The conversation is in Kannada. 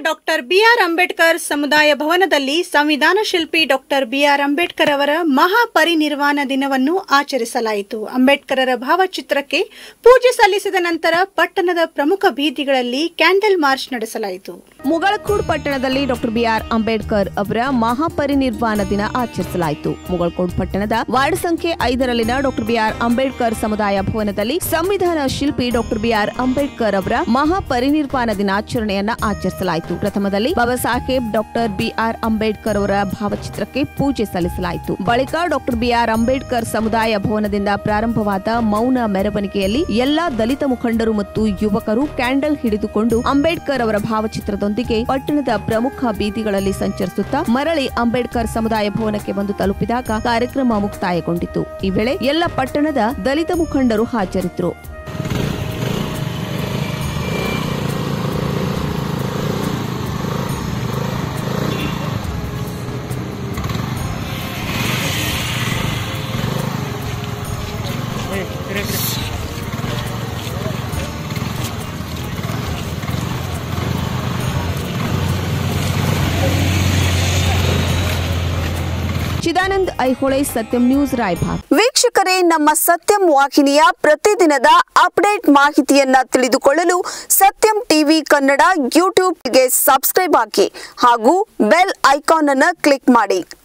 ಡಾಕ್ಟರ್ ಬಿಆರ್ ಅಂಬೇಡ್ಕರ್ ಸಮುದಾಯ ಭವನದಲ್ಲಿ ಸಂವಿಧಾನ ಶಿಲ್ಪಿ ಡಾಕ್ಟರ್ ಬಿಆರ್ ಅಂಬೇಡ್ಕರ್ ಅವರ ಮಹಾಪರಿನಿರ್ವಾಣ ದಿನವನ್ನು ಆಚರಿಸಲಾಯಿತು ಅಂಬೇಡ್ಕರರ ಭಾವಚಿತ್ರಕ್ಕೆ ಪೂಜೆ ಸಲ್ಲಿಸಿದ ನಂತರ ಪಟ್ಟಣದ ಪ್ರಮುಖ ಬೀದಿಗಳಲ್ಲಿ ಕ್ಯಾಂಡಲ್ ಮಾರ್ಚ್ ನಡೆಸಲಾಯಿತು ಮುಗಳಖೂಡ್ ಪಟ್ಟಣದಲ್ಲಿ ಡಾಕ್ಟರ್ ಬಿಆರ್ ಅಂಬೇಡ್ಕರ್ ಅವರ ಮಹಾಪರಿನಿರ್ವಾಣ ದಿನ ಆಚರಿಸಲಾಯಿತು ಮುಗಳಕೋಡ್ ಪಟ್ಟಣದ ವಾರ್ಡ್ ಸಂಖ್ಯೆ ಐದರಲ್ಲಿನ ಡಾಕ್ಟರ್ ಬಿಆರ್ ಅಂಬೇಡ್ಕರ್ ಸಮುದಾಯ ಭವನದಲ್ಲಿ ಸಂವಿಧಾನ ಶಿಲ್ಪಿ ಡಾಕ್ಟರ್ ಬಿಆರ್ ಅಂಬೇಡ್ಕರ್ ಅವರ ಮಹಾಪರಿನಿರ್ವಾಣ ದಿನಾಚರಣೆಯನ್ನ ಆಚರಿಸಲಾಯಿತು ಪ್ರಥಮದಲ್ಲಿ ಬಾಬಾ ಸಾಹೇಬ್ ಡಾಕ್ಟರ್ ಬಿಆರ್ ಅಂಬೇಡ್ಕರ್ ಅವರ ಭಾವಚಿತ್ರಕ್ಕೆ ಪೂಜೆ ಸಲ್ಲಿಸಲಾಯಿತು ಬಳಿಕ ಡಾಕ್ಟರ್ ಬಿಆರ್ ಅಂಬೇಡ್ಕರ್ ಸಮುದಾಯ ಭವನದಿಂದ ಪ್ರಾರಂಭವಾದ ಮೌನ ಮೆರವಣಿಗೆಯಲ್ಲಿ ಎಲ್ಲಾ ದಲಿತ ಮುಖಂಡರು ಮತ್ತು ಯುವಕರು ಕ್ಯಾಂಡಲ್ ಹಿಡಿದುಕೊಂಡು ಅಂಬೇಡ್ಕರ್ ಅವರ ಭಾವಚಿತ್ರದೊಂದಿಗೆ ಪಟ್ಟಣದ ಪ್ರಮುಖ ಬೀದಿಗಳಲ್ಲಿ ಸಂಚರಿಸುತ್ತಾ ಮರಳಿ ಅಂಬೇಡ್ಕರ್ ಸಮುದಾಯ ಭವನಕ್ಕೆ ಬಂದು ತಲುಪಿದಾಗ ಕಾರ್ಯಕ್ರಮ ಮುಕ್ತಾಯಗೊಂಡಿತು ಈ ವೇಳೆ ಎಲ್ಲ ಪಟ್ಟಣದ ದಲಿತ ಮುಖಂಡರು ಹಾಜರಿದ್ದರು ಚಿದಾನಂದ್ ಐಹೊಳೆ ಸತ್ಯಂ ನ್ಯೂಸ್ ರಾಯಭಾಗ್ ವೀಕ್ಷಕರೇ ನಮ್ಮ ಸತ್ಯಂ ವಾಹಿನಿಯ ಪ್ರತಿದಿನದ ಅಪ್ಡೇಟ್ ಮಾಹಿತಿಯನ್ನ ತಿಳಿದುಕೊಳ್ಳಲು ಸತ್ಯಂ ಟಿವಿ ಕನ್ನಡ ಯೂಟ್ಯೂಬ್ಗೆ ಸಬ್ಸ್ಕ್ರೈಬ್ ಹಾಕಿ ಹಾಗೂ ಬೆಲ್ ಐಕಾನ್ ಅನ್ನು ಕ್ಲಿಕ್ ಮಾಡಿ